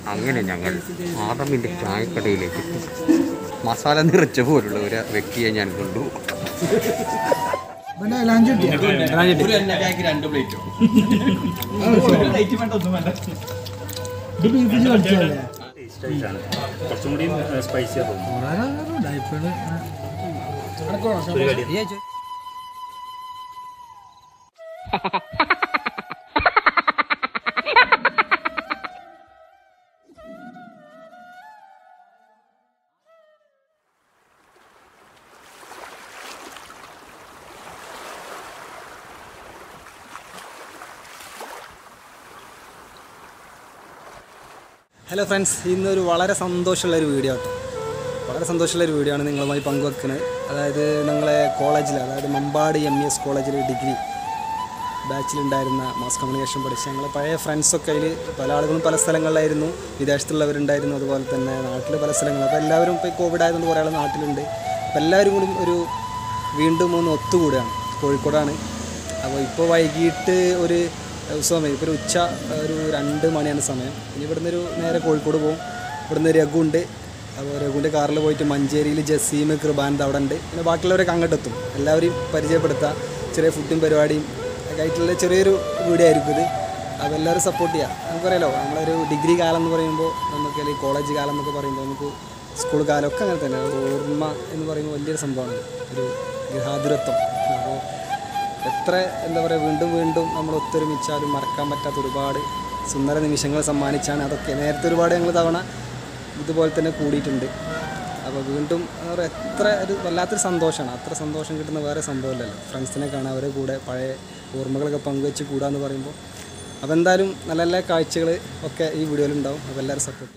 അങ്ങനെ ഞങ്ങൾ ആദമിൻ്റെ ചായക്കടയിലേക്ക് എത്തി മസാല നിറച്ച പോലുള്ള ഒരു വ്യക്തിയെ ഞാൻ കണ്ടു ഒരു എണ്ണക്കായ്ക്ക് രണ്ട് പ്ലേറ്റോ കുറച്ചും കൂടി സ്പൈസിയാ തോന്നുന്നു ഹലോ ഫ്രണ്ട്സ് ഇന്നൊരു വളരെ സന്തോഷമുള്ള ഒരു വീഡിയോ ആട്ടോ വളരെ സന്തോഷമുള്ള ഒരു വീഡിയോ ആണ് നിങ്ങളുമായി പങ്കുവെക്കുന്നത് അതായത് ഞങ്ങളെ കോളേജിൽ അതായത് മമ്പാട് എം ഇ എസ് കോളേജിൽ ഡിഗ്രി ബാച്ചിലുണ്ടായിരുന്ന മാസ് കമ്മ്യൂണിക്കേഷൻ പഠിച്ച ഞങ്ങളെ പഴയ ഫ്രണ്ട്സൊക്കെ അതിൽ പല ആളുകളും പല സ്ഥലങ്ങളിലായിരുന്നു വിദേശത്തുള്ളവരുണ്ടായിരുന്നു അതുപോലെ തന്നെ നാട്ടിൽ പല സ്ഥലങ്ങൾ അപ്പോൾ എല്ലാവരും ഇപ്പോൾ കോവിഡ് ആയതുകൊണ്ട് കുറേ ആൾ നാട്ടിലുണ്ട് അപ്പോൾ എല്ലാവരും കൂടി ഒരു വീണ്ടും ഒന്ന് ഒത്തുകൂടുകയാണ് കോഴിക്കോടാണ് അപ്പോൾ ഇപ്പോൾ വൈകിട്ട് ഒരു സമയം ഇപ്പോൾ ഒരു ഉച്ച ഒരു രണ്ട് മണിയാണ് സമയം ഇനി ഇവിടുന്ന് ഒരു നേരെ കോഴിക്കോട് പോകും ഇവിടുന്ന് രഘുണ്ട് അപ്പോൾ രഘുവിൻ്റെ കാറിൽ പോയിട്ട് മഞ്ചേരിയിൽ ജസീം കൃപാനന്ത് അവിടെ ഉണ്ട് പിന്നെ ബാക്കിയുള്ളവരൊക്കെ അങ്ങോട്ട് എത്തും എല്ലാവരെയും പരിചയപ്പെടുത്താം ചെറിയ ഫുഡും പരിപാടിയും ഒക്കെ ആയിട്ടുള്ള ചെറിയൊരു വീഡിയോ ആയിരിക്കും ഇത് അപ്പോൾ എല്ലാവരും സപ്പോർട്ട് ചെയ്യുക നമുക്കറിയാലോ നമ്മളൊരു ഡിഗ്രി കാലം എന്ന് പറയുമ്പോൾ നമുക്ക് അല്ലെങ്കിൽ കോളേജ് കാലം എന്നൊക്കെ പറയുമ്പോൾ നമുക്ക് സ്കൂൾ കാലമൊക്കെ അങ്ങനെ തന്നെ ഒരു ഓർമ്മ എന്ന് പറയുമ്പോൾ വലിയൊരു സംഭവമാണ് ഒരു ഗൃഹാതുരത്വം അപ്പോൾ എത്ര എന്താ പറയുക വീണ്ടും വീണ്ടും നമ്മൾ ഒത്തൊരുമിച്ചാലും മറക്കാൻ പറ്റാത്ത ഒരുപാട് സുന്ദര നിമിഷങ്ങൾ സമ്മാനിച്ചാണ് അതൊക്കെ നേരത്തെ ഒരുപാട് ഞങ്ങൾ തവണ ഇതുപോലെ തന്നെ കൂടിയിട്ടുണ്ട് അപ്പോൾ വീണ്ടും എന്താ പറയുക എത്ര ഒരു വല്ലാത്തൊരു സന്തോഷമാണ് അത്ര സന്തോഷം കിട്ടുന്ന വേറെ സംഭവമില്ലല്ലോ ഫ്രണ്ട്സിനെ കാണാൻ അവരെ കൂടെ പഴയ ഓർമ്മകളൊക്കെ പങ്കുവെച്ച് കൂടാന്ന് പറയുമ്പോൾ അപ്പോൾ എന്തായാലും നല്ല നല്ല കാഴ്ചകൾ ഒക്കെ ഈ വീഡിയോയിൽ ഉണ്ടാവും അപ്പോൾ എല്ലാവരും സപ്പോർട്ട്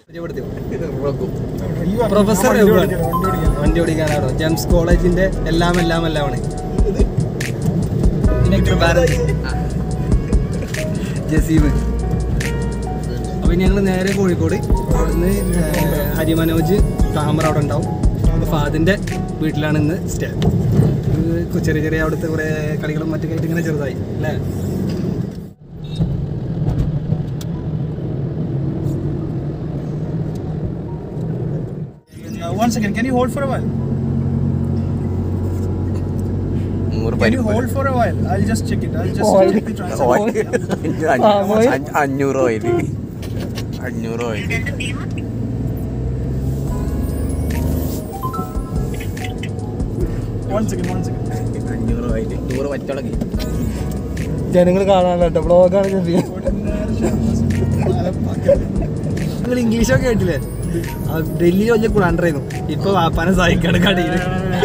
പ്രൊഫസർ വണ്ടി ഓടിക്കാനാണോ ജെംസ് കോളേജിൻ്റെ എല്ലാം എല്ലാം എല്ലാമാണ് പിന്നെ കൃപാനന്ദ് ജസീം അപ്പോൾ ഇനി ഞങ്ങൾ നേരെ കോഴിക്കോട് അവിടുന്ന് ഏഹ്, ഹരിമനോജ് താമര അവിടെ ഉണ്ടാവും അപ്പോൾ ഫാദിൻ്റെ വീട്ടിലാണ് ഇന്ന് സ്റ്റേ ഇത് ചെറിയ ചെറിയ അവിടുത്തെ കുറേ കളികളും മറ്റൊക്കെ ആയിട്ട് ഇങ്ങനെ ചെറുതായി അല്ലേ Uh, one second, can you hold for a while? നൂറ് Can you hold for a while? I'll just check it. I'll just check the transaction. പരിപ്പ് അഞ്ഞൂറ് ഓയിൽ അഞ്ഞൂറ് oil One second, one second. അഞ്ഞൂറ് ഓയിൽ നൂറ് പച്ചളകി ജനങ്ങൾ കാണാനല്ലോ കേട്ടോ ബ്ലോഗാണ് നിങ്ങൾ ഇംഗ്ലീഷൊക്കെ കേട്ടില്ലേ ആ, ഡൽഹിയിൽ വലിയ കുളാണ്ടായിരുന്നു ഇപ്പൊ വാപ്പാനെ സഹായിക്കാണ് കടയിൽ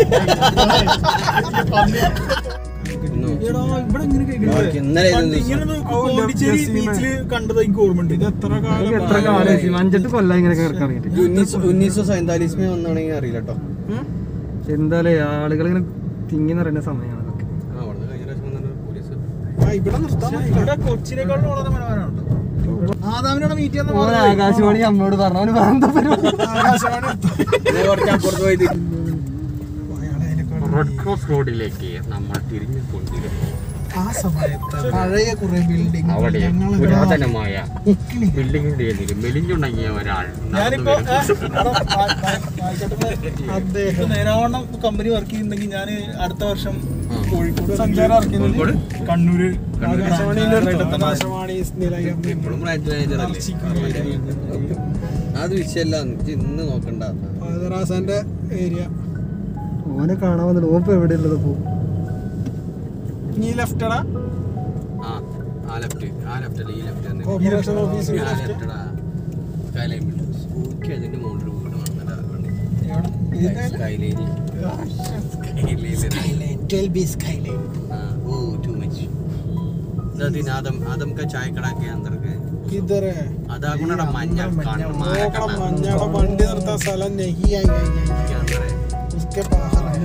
എടാ, ഇവിടെ ഇങ്ങനെ കേൾക്കുന്നില്ലേ? ഇന്നലെ പണ്ട് ഇങ്ങനെ ഒന്ന് പോണ്ടിച്ചേരി ബീച്ചില് കണ്ടത് എനിക്ക് ഓർമ്മയുണ്ട് ഇത് എത്ര കാലം എത്ര കാലം അഞ്ചെട്ട് കൊല്ലം ഇങ്ങനെ കിടക്കാറിയിട്ട് ഉന്നീസോ സൈന്താലിസ്മേ വന്നാണെങ്കിൽ അറിയില്ല കേട്ടോ എന്തായാലും ആളുകൾ ഇങ്ങനെ തിങ്ങി നിറയുന്ന സമയമാണ് അതൊക്കെ ആ അവിടുന്ന് കഴിഞ്ഞ പ്രാവശ്യം വന്നിട്ട് പോലീസ് ആ, ഇവിടെ നിർത്താൻ മതി. ഇവിടെ കൊച്ചിനേക്കാളും വളരെ മനോഹരമാണ് ആദാമിനോട് മീറ്റ് ചെയ്യാൻ ഓൻ ആകാശവാണി അമ്മയോട് പറഞ്ഞു അവന് വേണ്ട പരിപാടി കുറച്ച് അപ്പുറത്ത് പോയത് റെഡ് ക്രോസ് റോഡിലേക്ക് നമ്മൾ തിരിഞ്ഞു കൊണ്ടിരുന്നു ആ സമയത്ത് പഴയ കുറെ ബിൽഡിംഗ് അവിടെ പുരാതനമായ ബിൽഡിങ്ങിന്റെ എതിര് മെലിഞ്ഞുണങ്ങിയ ഒരാൾ നടന്നു ഞാനിപ്പോ വരുന്നു. അദ്ദേഹം നേരാവണ്ണം കമ്പനി വർക്ക് ചെയ്യുന്നുണ്ടെങ്കിൽ ഞാൻ അടുത്ത വർഷം കോഴിക്കോട് സഞ്ചാരം വർക്ക് ചെയ്യുന്നത് കണ്ണൂര് ആകാശവാണി ഇപ്പോഴും ബ്രാഞ്ച് മാനേജർ അല്ലേ അത് വിഷയമല്ല ഇന്ന് നോക്കണ്ട റാസാന്റെ ഏരിയ ഓനെ കാണാൻ വന്നിട്ട് ഓപ്പ് എവിടെ ഉള്ളത് പോ നീ ലെഫ്റ്റടാ ആ ആ ലെഫ്റ്റ് ആ ലെഫ്റ്റ് അല്ല ഈ ലെഫ്റ്റ് കോർപ്പറേഷൻ ഓഫീസ് ആ ലെഫ്റ്റടാ സ്കൈലൈൻ സ്കൂൾക്ക് അതിന്റെ മുകളിൽ വീട് skyline skyline oh too much दिन आदम आदम का चाय कड़ा के अंदर के ഇതര आधा गुना मഞ്ഞ कान मारा നോക്കണം മഞ്ഞയുടെ വണ്ടി നിർത്താൻ സ്ഥലം നെഹി ആയി ആയി ആയി के अंदर है उसके बाहर है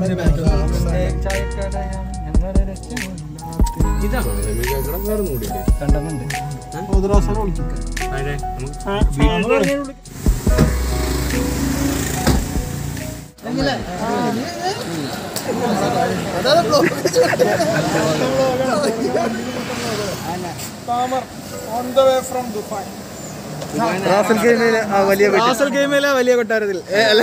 ഇതാണോ ഇവിടെ വേറെ കൂടിയില്ലേ രണ്ടെണ്ണുണ്ട് പൊതുറാസനെ വിളിക്കും അതെ നമുക്ക് താമർ on the way from Dubai Ras Al ഗെയിമിലെ ആ വലിയ റാസൽ ഗെയിമിലെ വലിയ കൊട്ടാരത്തിൽ ഏ, അല്ല.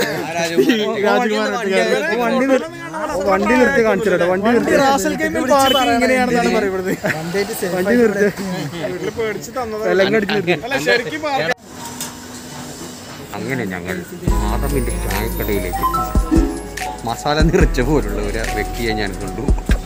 വണ്ടി നിർ- വണ്ടി നിർത്തി കാണിച്ചിട്ടോ വണ്ടി നിർത്തി റാസൽ ഗെയിമിൽ പാർക്കിംഗ് ഇങ്ങനെയാണെന്നാണ് പറയപ്പെടുന്നത് വണ്ടി നിർത്തി എല്ലാം കടിച്ച് നിർത്തി അങ്ങനെ ഞങ്ങൾ ആദമിൻ്റെ ചായക്കടയിലേക്ക് എത്തി. മസാല നിറച്ച പോലുള്ള ഒരു വ്യക്തിയെ ഞാൻ കണ്ടു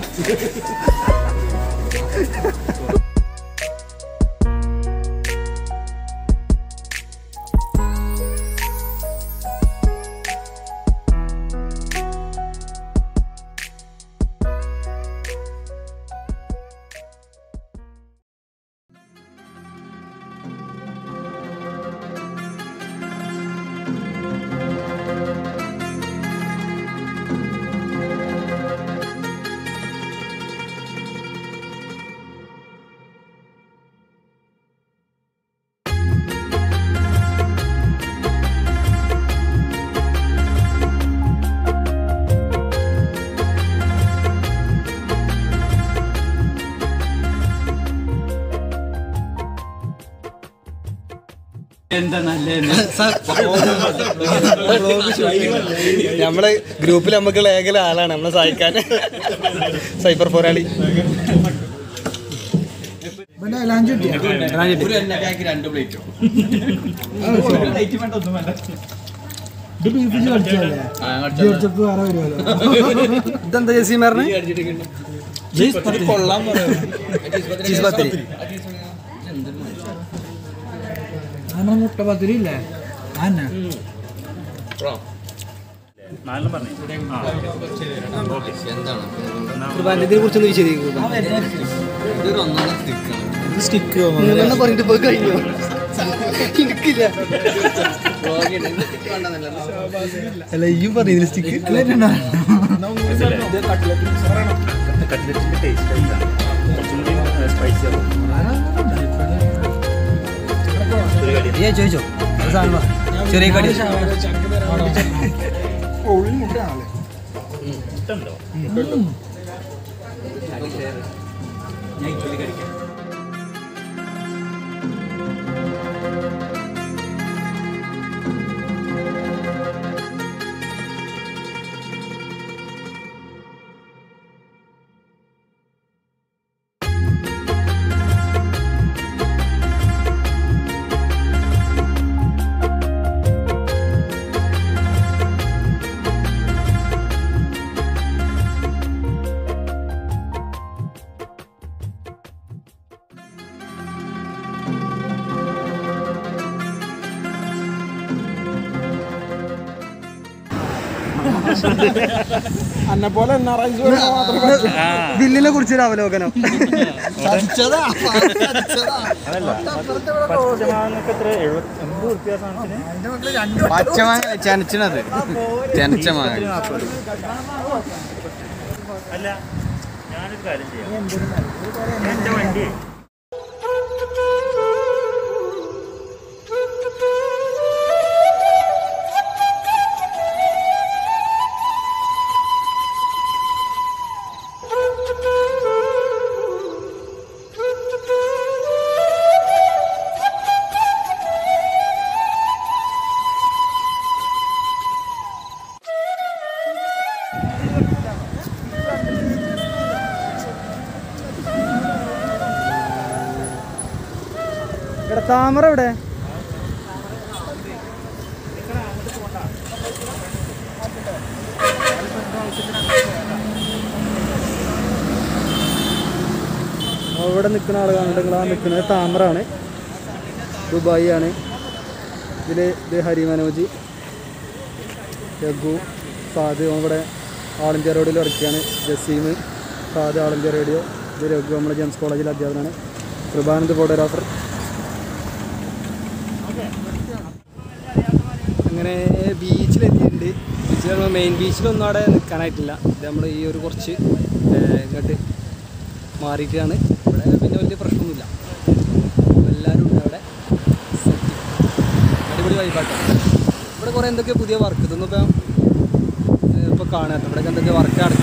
നമ്മളെ ഗ്രൂപ്പിൽ നമുക്ക് ലേഖല ആളാണ് നമ്മളെ സഹായിക്കാൻ സൈബർ പോരാളി ഒരു എണ്ണക്കാക്കി രണ്ട് പ്ലേറ്റോ ഇതെന്താ ജസീമറിന് കൊള്ളാൻ ചീസ് പത്തിരി മുട്ട പത്തിരി ഇല്ലേ നാലെണ്ണം പറഞ്ഞു കുർബാനത്തിനെ കുറിച്ചൊന്ന് വിശദീകരിക്കും സ്റ്റിക്ക് പറഞ്ഞിട്ട് പോയി കഴിഞ്ഞു എനിക്കില്ല അല്ല ഈ പറഞ്ഞ സ്റ്റിക്ക് കട്ട്ലറ്റിന്റെ ടേസ്റ്റ് ആയിട്ടാണ് കുറച്ചും കൂടി സ്പൈസി ആവും ചോദിച്ചോ ചെറിയ കടി ഇട്ടുണ്ടോ അന്നെ പോലെ എൻ ആർ ഐ ബില്ലിനെ കുറിച്ചൊരു അവലോകനം അതല്ല പച്ചമാങ്ങക്ക് എത്ര എഴുപത്തി എൺപത് റുപ്യ സാധനത്തിന് പച്ചമാങ്ങ ചനച്ചണത് ചനച്ച മാങ്ങ അല്ല ഞാനൊരു കാര്യം ചെയ്യാം ഞാൻ എൻ്റെ വണ്ടി ഇവിടെ താമര എവിടെ അവിടെ നിൽക്കുന്ന ആളുകളുണ്ട് നിങ്ങൾ ആ നിൽക്കുന്നത് താമറാണ് ദുബായി ആണ് ഇതിൽ ഇത് ഹരി മനോജ് രഘു സാദ് ഇവിടെ ആൾ ഇന്ത്യ റോഡിൽ ഇറക്കിയാണ് Jaseem Saad All India Radio ഇത് രഘു നമ്മുടെ ജെംസ് കോളേജിലെ അധ്യാപകനാണ് കൃപാനന്ദ് ഫോട്ടോഗ്രാഫർ അങ്ങനെ ബീച്ചിലെത്തിയിട്ടുണ്ട് ബീച്ചിൽ നമ്മൾ മെയിൻ ബീച്ചിലൊന്നും അവിടെ നിൽക്കാനായിട്ടില്ല ഇത് നമ്മൾ ഈ ഒരു കുറച്ച് ഏഹ്, ഇങ്ങോട്ട് മാറിയിട്ടാണ് ഇവിടെ പിന്നെ വലിയ പ്രശ്നമൊന്നുമില്ല എല്ലാവരും ഉണ്ട് അവിടെ സെറ്റ് അടിപൊളി വൈബാട്ടോ ഇവിടെ കുറേ എന്തൊക്കെ പുതിയ വർക്ക് ഇതൊന്നും ഇപ്പം ഇപ്പോൾ കാണാട്ടോ ഇവിടെ എന്തൊക്കെ വർക്ക് നടക്കും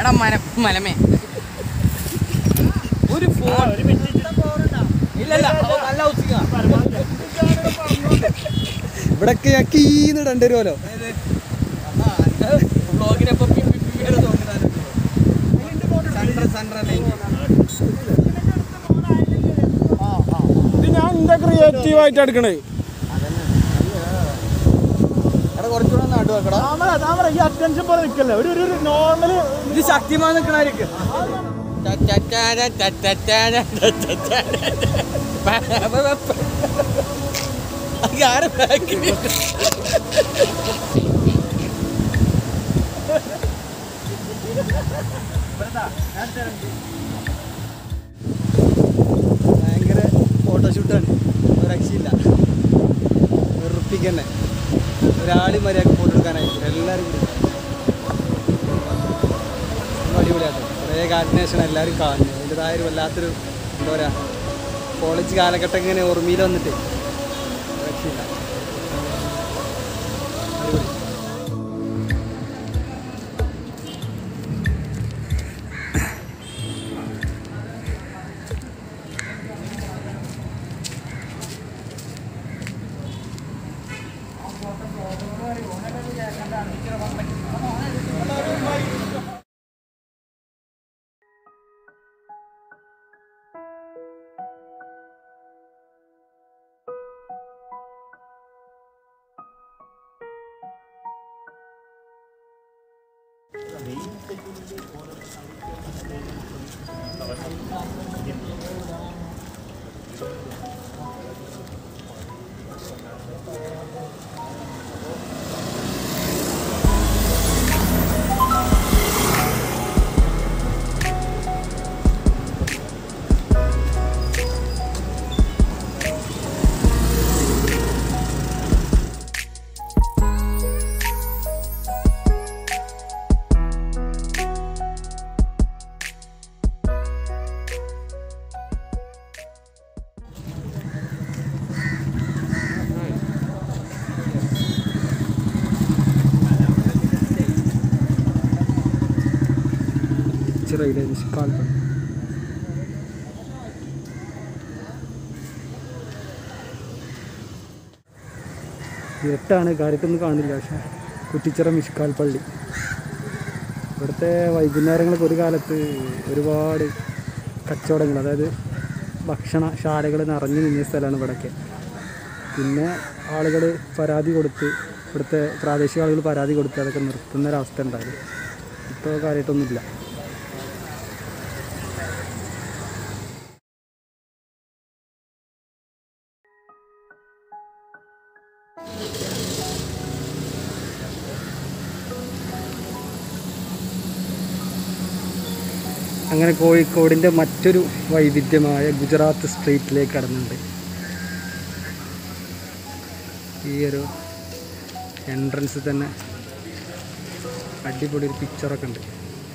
എടാ മല മലമേ ഒരു ഫോൺ ഇല്ലല്ല അവൻ നല്ല ഔസിങ്ങാ ഇവിടൊക്കെ ഞാൻ കീന്ന് ഇടേണ്ടി ബ്ലോഗിനൊപ്പം സൺഡ്ര സൺഡ്ര ഇത് ഞാൻ എന്താ ക്രിയേറ്റീവ് ആയിട്ട് എടുക്കണേ കുറച്ചുകൂടെ നടു വെക്കടാ താമര താമര ഈ അറ്റൻഷൻ പോലെ നിൽക്കല്ലേ ഒരു ഒരു നോർമൽ ഇത് ശക്തിമാൻ നിൽക്കണായിരിക്കും ആരെ ബാക്കിൽ ഭയങ്കര ഫോട്ടോഷൂട്ടാണ് ഒരു രക്ഷയില്ല വെറുപ്പിക്കന്നെ ഒരാളും മര്യാദക്ക് ഫോട്ടോ എടുക്കാനായി എല്ലാവരും കൂടി ഒന്നും അടിപൊളിയാട്ടോ കുറേ കാലത്തിന് ശേഷം എല്ലാവരും കാണുന്നു അതിൻ്റെതായ ഒരു വല്ലാത്തൊരു എന്താ പറയുക കോളേജ് കാലഘട്ടം ഇങ്ങനെ ഓർമ്മയിൽ വന്നിട്ട് രക്ഷയില്ല അടിപൊളി ചിറയിലെ കാൽപ്പന ഇരുട്ടാണ് കാര്യത്തൊന്നും കാണില്ല പക്ഷേ കുറ്റിച്ചിറ മിഷ്കാൽ പള്ളി ഇവിടുത്തെ വൈകുന്നേരങ്ങളൊക്കെ ഒരു കാലത്ത് ഒരുപാട് കച്ചവടങ്ങൾ അതായത് ഭക്ഷണശാലകൾ നിറഞ്ഞു നിന്ന സ്ഥലമാണ് ഇവിടെയൊക്കെ പിന്നെ ആളുകൾ പരാതി കൊടുത്ത് ഇവിടുത്തെ പ്രാദേശിക ആളുകൾ പരാതി കൊടുത്ത് അതൊക്കെ നിർത്തുന്ന ഒരവസ്ഥ ഉണ്ടായിരുന്നു ഇപ്പോൾ കാര്യമായിട്ടൊന്നുമില്ല അങ്ങനെ കോഴിക്കോടിൻ്റെ മറ്റൊരു വൈവിധ്യമായ ഗുജറാത്ത് സ്ട്രീറ്റിലേക്ക് കടന്നുണ്ട് ഈ ഒരു എൻട്രൻസിൽ തന്നെ അടിപൊളി ഒരു പിക്ചറൊക്കെ ഉണ്ട്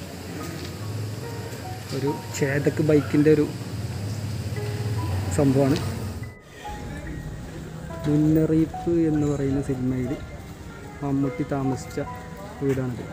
ഒരു ചേതക്ക് ബൈക്കിൻ്റെ ഒരു സംഭവമാണ് മുന്നറിയിപ്പ് എന്ന് പറയുന്ന സിനിമയിൽ മമ്മൂട്ടി താമസിച്ച വീടാണിത്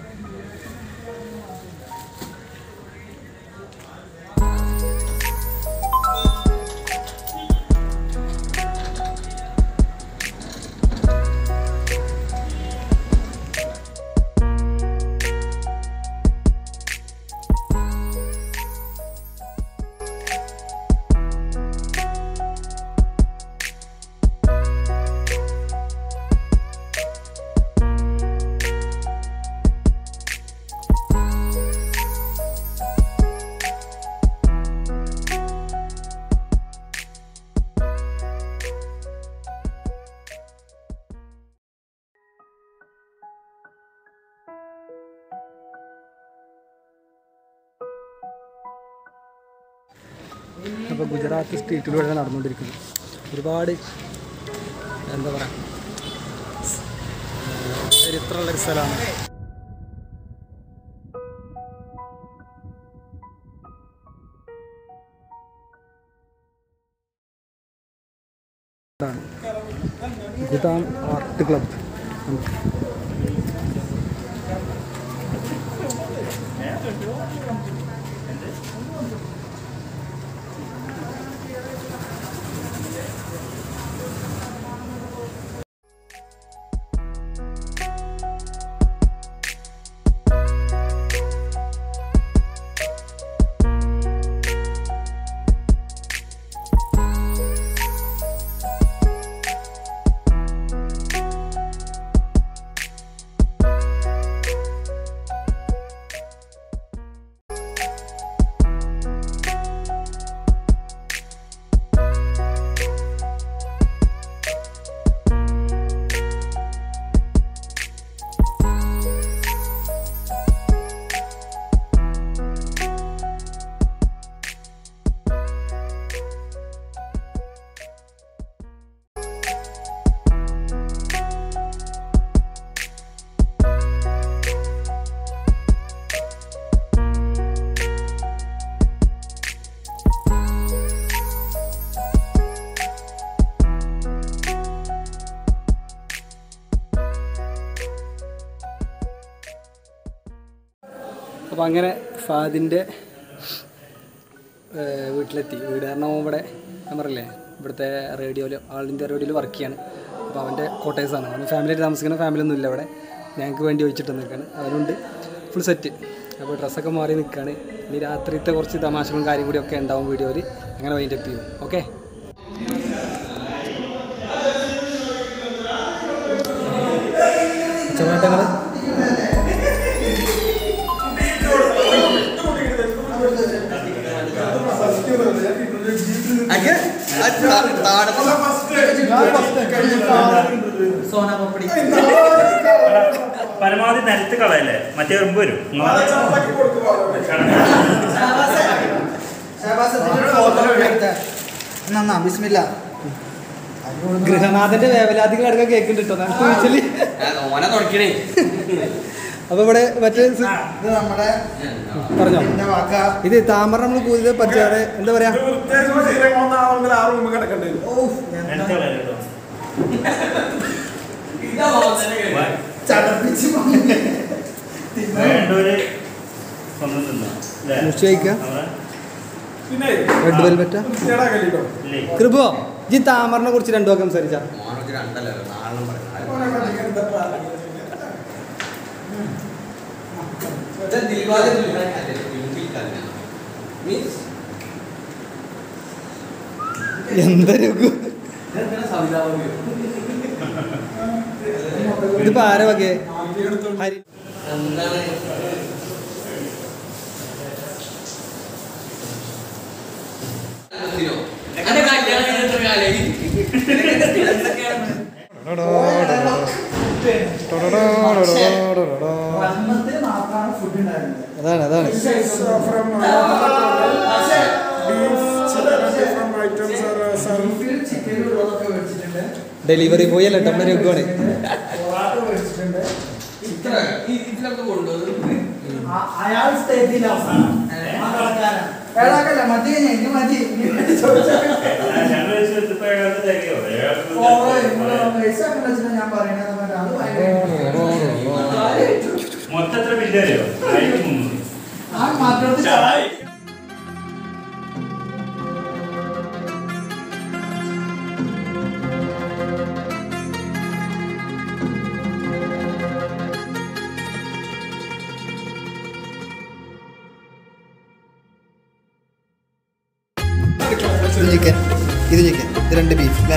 അപ്പോൾ ഗുജറാത്ത് സ്ട്രീറ്റിലൂടെ നടന്നുകൊണ്ടിരിക്കുന്നത് ഒരുപാട് എന്താ പറയുക ചരിത്രമുള്ളൊരു സ്ഥലമാണ് ഇതാണ് ഗുദാം ആർട്ട് ക്ലബ് അപ്പോൾ അങ്ങനെ ഫാദിൻ്റെ വീട്ടിലെത്തി വീട് കാരണം അവൻ ഇവിടെ ഞാൻ പറയില്ലേ ഇവിടുത്തെ റേഡിയോയിൽ ആൾ ഇന്ത്യ റേഡിയോയിൽ വർക്ക് ചെയ്യാണ് അപ്പോൾ അവൻ്റെ കോട്ടേഴ്സാണ് അവൻ ഫാമിലിയായിട്ട് താമസിക്കുന്ന ഫാമിലി ഒന്നും ഇല്ല അവിടെ ഞങ്ങൾക്ക് വേണ്ടി വെച്ചിട്ട് നിൽക്കുകയാണ് അവനുണ്ട് ഫുൾ സെറ്റ് അപ്പോൾ ഡ്രസ്സൊക്കെ മാറി നിൽക്കുകയാണ് ഇനി രാത്രിത്തെ കുറച്ച് തമാശകളും കാര്യം കൂടി ഒക്കെ ഉണ്ടാവും വീഡിയോയിൽ അങ്ങനെ വൈൻഡ് അപ്പ് ചെയ്യും ഓക്കെ ചുമട്ടങ്ങൾ പരമാവധി നിരത്ത് കളയല്ലേ മറ്റേ എറുമ്പ് വരും നന്നാ ബിസ്മില്ല ഗൃഹനാഥന്റെ വേവലാതികൾ അടക്കം കേൾക്കുന്നുണ്ട് കേട്ടോ നമുക്ക് വീട്ടില് ഓനെ തുടക്കണേ അപ്പൊ ഇവിടെ മറ്റേ സ് ഇത് നമ്മുടെ പറഞ്ഞോ എന്റെ വാക്ക ഇത് താമര നമ്മൾ കൂതിയത് പരിചയം എന്താ പറയാ ആ റൂമിൽ കിടക്കണ്ടേ ഓ നിരത്ത് കളയല്ലോ ചടപ്പിച്ച് വേണ്ടവര് സ്വന്തം തിന്നാ അല്ലേ മുറിച്ച് കഴിക്കുക നമ്മളെ പിന്നെ റെഡ് വെൽവെറ്റാ കേടാക്കല്ലോ ഇല്ലേ കൃപോ ജി താമറിനെ കുറിച്ച് രണ്ടു വാക്ക് സംസാരിച്ച ഓനൊക്കെ രണ്ടല്ലോ നാലെണ്ണം പറയാം മീൻസ് എന്തൊരു ഇതിപ്പോ ആരെ വകെ ഹരി എന്താണ് എന്റെ കല്യാണം കഴിഞ്ഞിട്ട് കാലായി റഹ്മത്തിന് മാത്രമാണ് ഫുഡ് ഉണ്ടായിരുന്നത് അതാണ് അതാണ് from different items are served. ചിക്കനുള്ളതൊക്കെ മേടിച്ചിട്ടുണ്ട് ഡെലിവറി ബോയ് അല്ല നമ്മുടെ രഘുവാണ് പൊറാട്ട മേടിച്ചിട്ടുണ്ട് ഇത്ര ഇതിലൊക്കെ കൊണ്ടുവന്നു ആ- അയാൾ സ്റ്റേജിൽ അവസാനം ആ കടക്കാരൻ ഏതാക്കല്ല മതി ഇനി മതി ഇനി ചോദിച്ചാൽ ഞങ്ങൾ ഇതിപ്പോ ഏഴാമത്തെ തികയോ ഏഴാമത്തെ ഓ, നിങ്ങള് പൈസ ഒക്കെ വെച്ചിട്ടാ ഞാൻ പറയണത് പറഞ്ഞിട്ട് അത് ഭയങ്കര മൊത്തം എത്ര ബില്ല് അറിയോ ആയിരത്തി മുന്നൂറ് ആ മാത്രത്തിൽ ചായ ഇത് ചിക്കൻ ഇത് ചിക്കൻ ഇത് രണ്ട് ബീഫ് അല്ലേ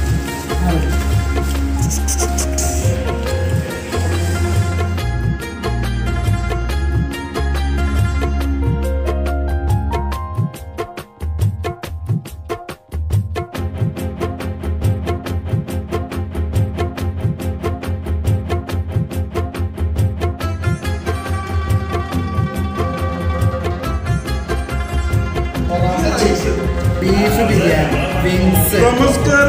ബീഫ് ബിരിയാണി വിങ്സ് നമസ്കാരം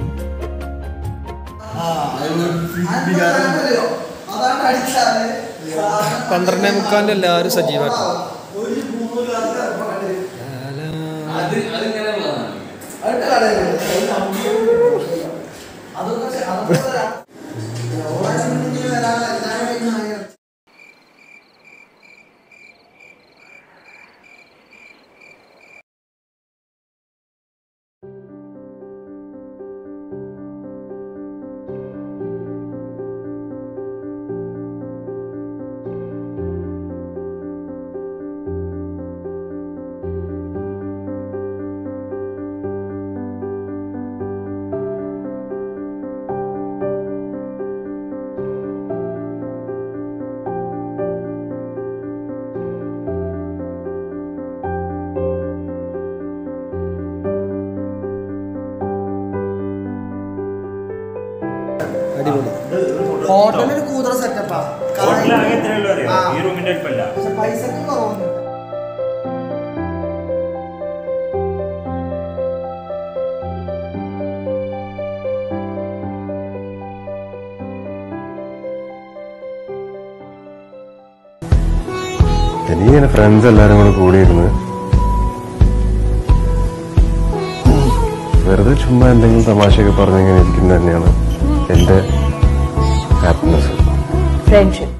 അതാണ് അടിച്ചാല് പന്ത്രണ്ടേ മുക്കാലിന് എല്ലാവരും സജീവമായിട്ട് അടിപൊളി ഹോട്ടലിൽ കൂതറ സെറ്റപ്പാ ഹോട്ടലാകെ എത്രയേ ഉള്ളൂ അറിയോ ഈ റൂമിന്റെ അടുപ്പല്ല പക്ഷെ പൈസക്ക് കുറവൊന്നും എനിക്കിങ്ങനെ ഫ്രണ്ട്സ് എല്ലാരും കൂടെ കൂടിയിരുന്ന് വെറുതെ ചുമ്മാ എന്തെങ്കിലും തമാശയൊക്കെ പറഞ്ഞിങ്ങനെ ഇരിക്കുന്നത് തന്നെയാണ് എൻ്റെ ഹാപ്പിനെസ് friendship.